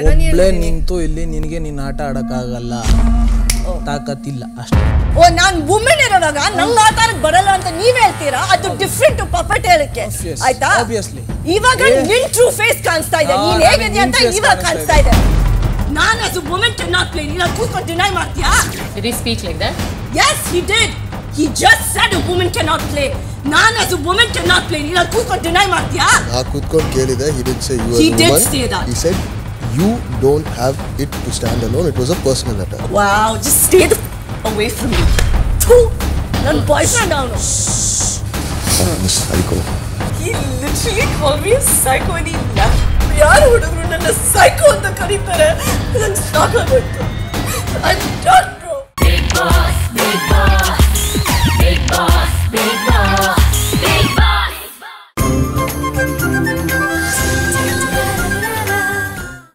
ಒಬ್ಳೆ ನಿಂತು ಇಲ್ಲಿ ನಿನಗೆ ನೀನ್ ಆಟ ಆಡಕ್ಕಾಗಲ್ಲ ತಾಕತ್ತಿಲ್ಲ ಅಷ್ಟೇ ಓ ನಾನ್ ವುಮೆನ್ ಇರೋವಾಗ ನಂಗ್ ಆಟ ಆಡಕ್ ಬರಲ್ಲ ಅಂತ ನೀವ್ ಹೇಳ್ತೀರಾ ಅದು ಡಿಫ್ರೆಂಟ್ ಪಪಟ್ ಹೇಳಕ್ಕೆ Obvious, ಆಯ್ತಾ obviously. ಇವಾಗ ನಿನ್ ಟ್ರೂ ಫೇಸ್ ಕಾಣಿಸ್ತಾ ಇದೆ ಹಾ, ನೀನ್ ನನಗೆ ಹೇಗಿದ್ಯಾ ಅಂತ ನಿನ್ face ಇವಾಗ ಕಾಣಿಸ್ತಾ ಕಾಣಿಸ್ತಾ ಇದೆ ನಾನು as women can not play ನೀನು ಕೂತ್ಕೊಂಡು ಡಿನೈ ಮಾಡ್ತೀಯಾ Did he speak like that? Yes he did he just said a women can not play ನಾನು as women can not play ನೀನು ಕೂತ್ಕೊಂಡು ಡಿನೈ ಮಾಡ್ತೀಯಾ ನಾ ಕೂತ್ಕೊಂಡು ಕೇಳಿದೆ he didn't say you He as a did woman say that. he said you don't have it to stand alone it was a personal letter Wow, just stay the f- away from me. ಥೂ ನನ್ನ boy friend ಅವನು Miss Psycho He literally called me a psycho and he left. ಯಾರು ಹುಡುಗರು ನನ್ನ psycho ಅಂತ ಕರೀತಾರೆ ನಂಗೆ ಸಾಕಾಗೋಯ್ತು I'm done, bro. Big boss, big boss.